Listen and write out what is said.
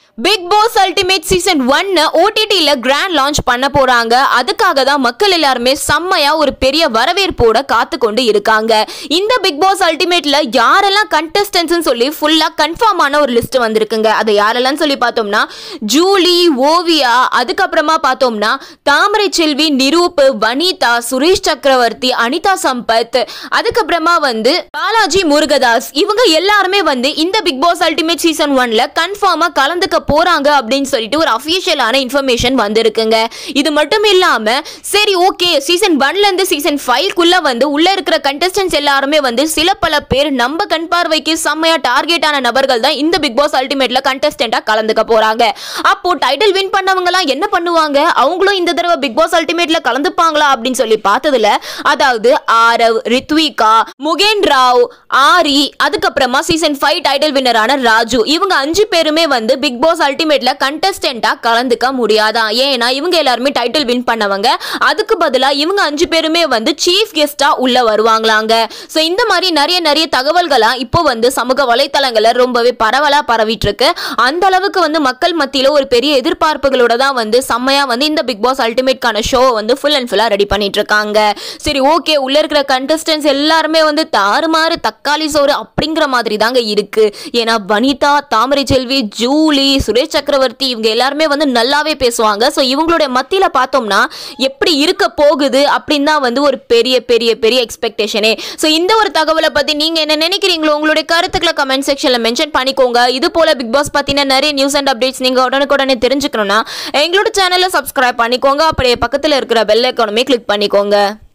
big pass ultimate season ஒன்னு ஓடிடியில் grand launch பண்ண போறாங்க அதுக்காக தான் மக்கள் எல்லாருமே செம்மையா ஒரு பெரிய வரவேற்போட காத்து கொண்டு இருக்காங்க இந்த பிக் பாஸ் அல்டிமேட்ல யாரெல்லாம் கண்டஸ்டன்ஸ் சொல்லி ஃபுல்லா கன்ஃபார்ம் ஆன ஒரு லிஸ்ட் வந்திருக்குங்க அதை யாரெல்லாம் சொல்லி பார்த்தோம்னா ஜூலி ஓவியா அதுக்கப்புறமா பார்த்தோம்னா தாமரை செல்வி நிரூப் வனிதா சுரேஷ் சக்கரவர்த்தி அனிதா சம்பத் அதுக்கப்புறமா வந்து பாலாஜி முருகதாஸ் இவங்க எல்லாருமே வந்து இந்த பிக் பாஸ் அல்டிமேட் சீசன் ஒன்ல கன்ஃபார்மா கலந்துக்க போறாங்க அப்படின்னு சொல்லிட்டு ஒரு அஃபிஷியலான இன்ஃபர்மேஷன் வந்திருக்குங்க இது மட்டும் இல்லாம சரி ஓகே சீசன் ஒன்ல இருந்து சீசன் ஃபைவ்க்குள்ள வந்து உள்ள இருக்கிற கண்டஸ்டன்ஸ் எல்லாருமே வந்து சில பல பேர் நம்ம கண் பார்வைக்கு செம்மையா டார்கெட் ஆன நபர்கள் தான் இந்த பிக் பாஸ் அல்டிமேட்ல கண்டஸ்டண்டா கலந்துக்க போறாங்க அப்போ டைட்டில் வின் பண்ணவங்க எல்லாம் என்ன பண்ணுவாங்க அவங்களும் இந்த தடவை பிக் பாஸ் அல்டிமேட்ல கலந்துப்பாங்களா அப்படின்னு சொல்லி பார்த்ததுல அதாவது ஆரவ் ரித்விகா முகேன் ராவ் ஆரி அதுக்கப்புறமா சீசன் ஃபைவ் டைட்டில் வின்னரான ராஜு இவங்க அஞ்சு பேருமே வந்து பிக் பாஸ் அல்டிமேட்ல கண்டஸ்டண்டா கலந்துக்க முடியாதான் ஏன்னா இவங்க எல்லாருமே டைட்டில் வின் பண்ணவங்க அதுக்கு பதிலா இவங்க அஞ்சு பேருமே வந்து சீஃப் கெஸ்டா உள்ள வருவாங்களாங்க ஸோ இந்த மாதிரி நிறைய நிறைய தகவல்களா இப்போ வந்து சமூக வலைத்தளங்கள்ல ரொம்பவே பரவலா பரவிட்டு இருக்கு அந்த அளவுக்கு வந்து மக்கள் மத்தியில ஒரு பெரிய எதிர்பார்ப்புகளோட தான் வந்து செம்மையா வந்து இந்த பிக் பாஸ் அல்டிமேட்கான ஷோ வந்து ஃபுல் அண்ட் ஃபுல்லா ரெடி பண்ணிட்டு இருக்காங்க சரி ஓகே உள்ள இருக்கிற கண்டஸ்டன்ஸ் எல்லாருமே வந்து தாறுமாறு தக்காளி சோறு அப்படிங்கிற மாதிரி தாங்க இருக்கு ஏன்னா வனிதா தாமரை செல்வி ஜூலி சுரேஷ் சக்கரவர்த்தி இவங்க எல்லாருமே வந்து நல்லாவே பேசுவாங்க ஸோ இவங்களுடைய மத்தியில பார்த்தோம்னா எப்படி இருக்க போகுது அப்படின்னு தான் வந்து ஒரு பெரிய பெரிய பெரிய எக்ஸ்பெக்டேஷனே ஸோ இந்த ஒரு தகவலை பத்தி நீங்க என்ன நினைக்கிறீங்களோ உங்களுடைய கருத்துக்களை கமெண்ட் செக்ஷன்ல மென்ஷன் பண்ணிக்கோங்க இது போல பிக் பாஸ் பத்தின நிறைய நியூஸ் அண்ட் அப்டேட்ஸ் நீங்க உடனுக்குடனே தெரிஞ்சுக்கணும்னா எங்களோட சேனலை சப்ஸ்கிரைப் பண்ணிக்கோங்க அப்படியே பக்கத்துல இருக்கிற பெல் ஐக்கானுமே கிளிக் பண்ணிக்கோங்க